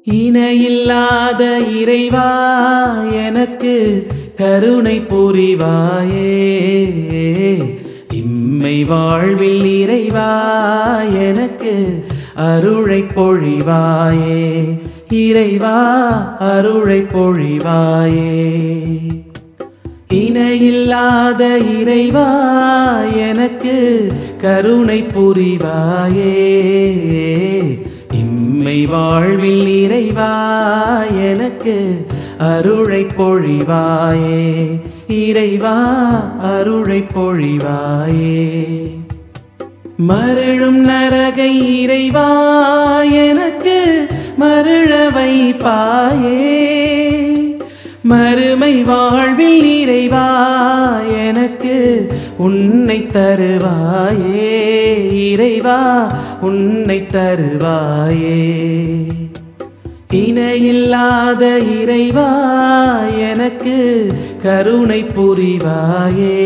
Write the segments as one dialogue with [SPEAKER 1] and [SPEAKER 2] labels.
[SPEAKER 1] இணையில்லாத இறைவா எனக்கு கருணை புரிவாயே இம்மை வாழ்வில் இறைவா எனக்கு அருளை பொழிவாயே இறைவா அருளை பொழிவாயே இணையில்லாத இறைவா எனக்கு கருணை புரிவாயே இம்மை வாழ்வில் இறைவா எனக்கு அருளை பொழிவாயே இறைவா அருளை பொழிவாயே மருளும் நரகை இறைவா எனக்கு மருள வைப்பாயே மறுமை வாழ்வில் இறைவா எனக்கு உன்னை தருவாயே இறைவா உன்னை தருவாயே இணையில்லாத இறைவா எனக்கு கருணை புரிவாயே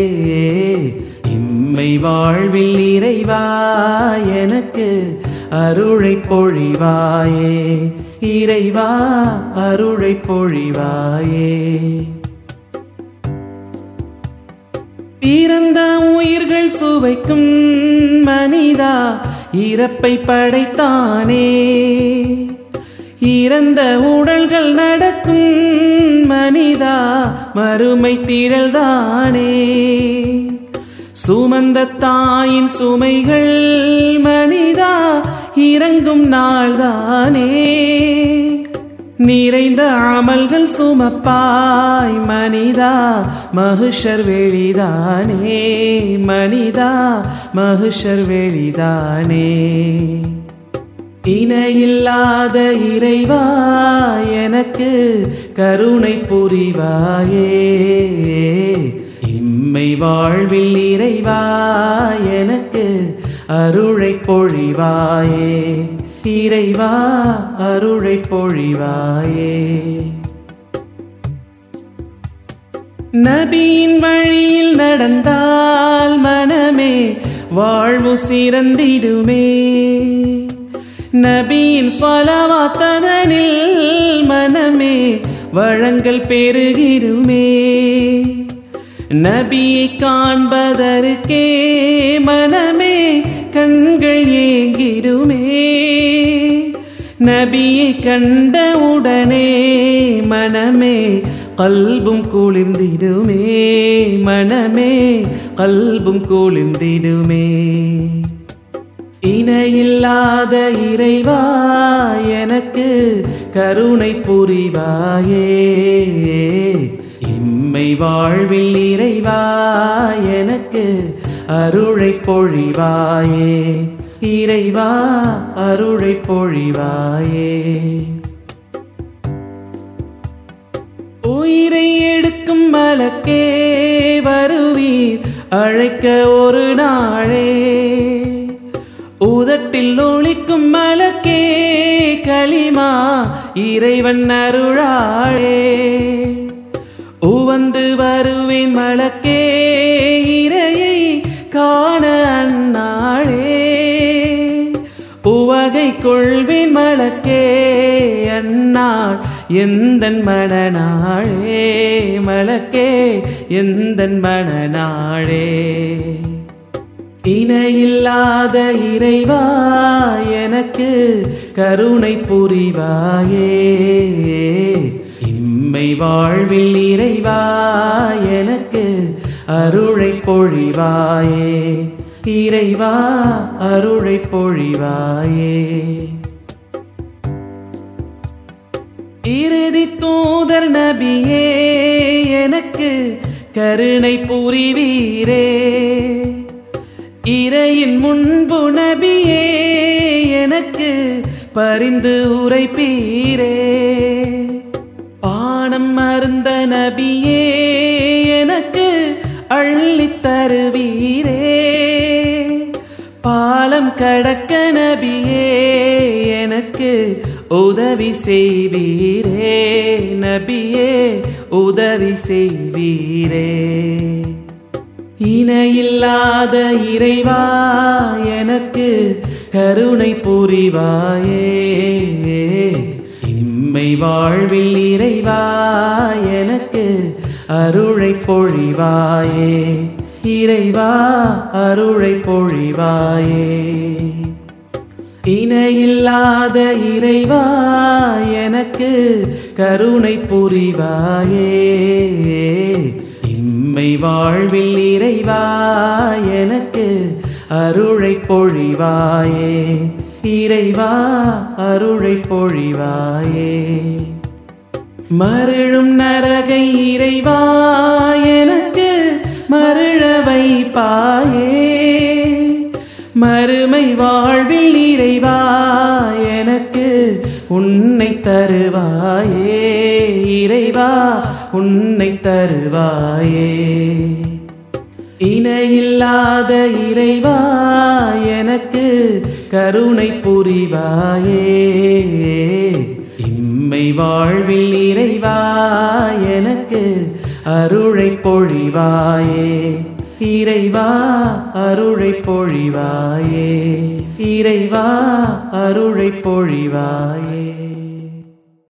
[SPEAKER 1] இம்மை வாழ்வில் இறைவா எனக்கு அருளை பொழிவாயே இறைவா அருளை பொழிவாயே பிறந்த உயிர்கள் சுவைக்கும் மனிதா இறப்பை படைத்தானே இறந்த உடல்கள் நடக்கும் மனிதா மறுமை திரள்தானே சுமந்த தாயின் சுமைகள் மனிதா இறங்கும் நாள்தானே நிறைந்த அமல்கள் சுமப்பாய் மனிதா மகுஷர் வெளிதானே மனிதா மகுஷர் வெளிதானே இணையில்லாத இறைவா எனக்கு கருணை புரிவாயே இம்மை வாழ்வில் இறைவா எனக்கு அருளை பொழிவாயே இறைவா அருளை பொழிவாயே நபியின் வழியில் நடந்தால் மனமே வாழ்வு சிறந்திடுமே நபியின் சொலவாத்ததனில் மனமே வழங்கல் பெருகிடுமே நபியை காண்பதற்கே மனமே கண்கள் ஏங்கிடுமே நபியை கண்டவுடனே மனமே கல்பும் குளிர்ந்திடுமே மனமே கல்பும் குளிர்ந்திடுமே இணையில்லாத இறைவா எனக்கு கருணை புரிவாயே இம்மை வாழ்வில் இறைவா எனக்கு அருளை பொழிவாயே இறைவா அருளை பொழிவாயே உயிரை எடுக்கும் மலக்கே வருவீர் அழைக்க ஒரு நாளே உதட்டில் ஒழிக்கும் மலக்கே களிமா இறைவன் அருளாளே உவந்து வருவேன் மலக்கே இறையை காண அந்நாளே உவகை கொள்வேன் மலக்கே அந்நாள் எந்தன் மனநாளே மலக்கே எந்தன் மனநாளே இணையில்லாத இறைவா எனக்கு கருணை புரிவாயே இம்மை வாழ்வில் இறைவா எனக்கு அருளை பொழிவாயே இறைவா அருளை பொழிவாயே இறுதி தூதர் நபியே எனக்கு கருணை புரிவீரே இறையின் முன்பு நபியே எனக்கு பரிந்து உரைப்பீரே பானம் மருந்த நபியே எனக்கு அள்ளித் தருவீரே பாலம் கடக்க நபியே எனக்கு உதவி செய்வீரே நபியே உதவி செய்வீரே இணையில்லாத இறைவா எனக்கு கருணை புரிவாயே வாழ்வில் இறைவா எனக்கு அருளை பொழிவாயே இறைவா அருளை பொழிவாயே இணையில்லாத இறைவா எனக்கு கருணை புரிவாயே இம்மை வாழ்வில் இறைவா எனக்கு அருளை பொழிவாயே இறைவா அருளை பொழிவாயே மருளும் நரகை இறைவா எனக்கு மருள வைப்பாயே மறுமை வாழ்வில் இறைவா எனக்கு உன்னை தருவாயே இறைவா உன்னை தருவாயே இணையில்லாத இறைவா எனக்கு கருணை புரிவாயே இம்மை வாழ்வில் இறைவா எனக்கு அருளை பொழிவாயே இறைவா அருளை பொழிவாயே இறைவா அருளை பொழிவாயே